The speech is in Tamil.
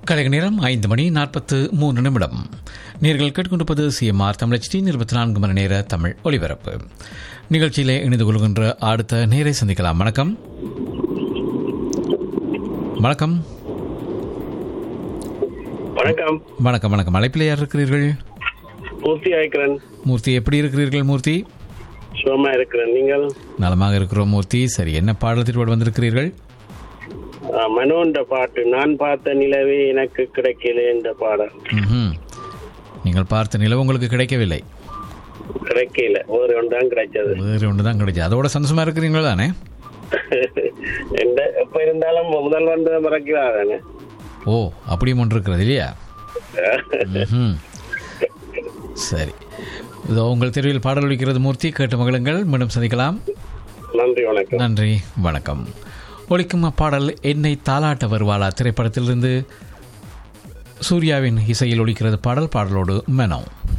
கலைக நேரம் ஐந்து மணி நாற்பத்து மூன்று நிமிடம் நீங்கள் கேட்டுக்கொண்டிருப்பது சிஎம்ஆர் தமிழச்சி இருபத்தி நான்கு மணி நேர தமிழ் ஒலிபரப்பு நிகழ்ச்சியிலே இணைந்து கொள்கின்ற அடுத்த நேரை சந்திக்கலாம் வணக்கம் வணக்கம் வணக்கம் வணக்கம் வணக்கம் அழைப்பில் யார் இருக்கிறீர்கள் மூர்த்தி ஆயிக்கிறேன் மூர்த்தி எப்படி இருக்கிறீர்கள் மூர்த்தி சுகமா இருக்கிறேன் நீங்கள் நலமாக இருக்கிறோம் மூர்த்தி சரி என்ன பாடத்திற்கு வந்திருக்கிறீர்கள் ஆ, மனோன்ற பாட்டு நான் பார்த்த நிலவே எனக்கு கிடைக்கல என்ற பாடல் ம்ஹும். நீங்கள் பார்த்த நிலவு உங்களுக்கு கிடைக்கவில்லை கிடைக்கல ஒரு ஒன்று தான் கிடைச்சது வேறு ஒன்று தான் கிடைச்சது அதோட சந்தோஷமா இருக்கிறீங்களா தானே எந்த எப்ப இருந்தாலும் முதல் வந்து மறக்கிறாதானே ஓ அப்படியும் ஒன்று இருக்கிறது இல்லையா ம்ஹும். சரி இதோ உங்கள் தெருவில் பாடல் ஒலிக்கிறது மூர்த்தி கேட்டு மகளுங்கள் மீண்டும் சந்திக்கலாம் நன்றி வணக்கம் நன்றி வணக்கம் ஒலிக்கும் அப்பாடல் என்னை தாலாட்ட வருவாளா திரைப்படத்திலிருந்து சூர்யாவின் இசையில் ஒலிக்கிறது பாடல் பாடலோடு மெனோ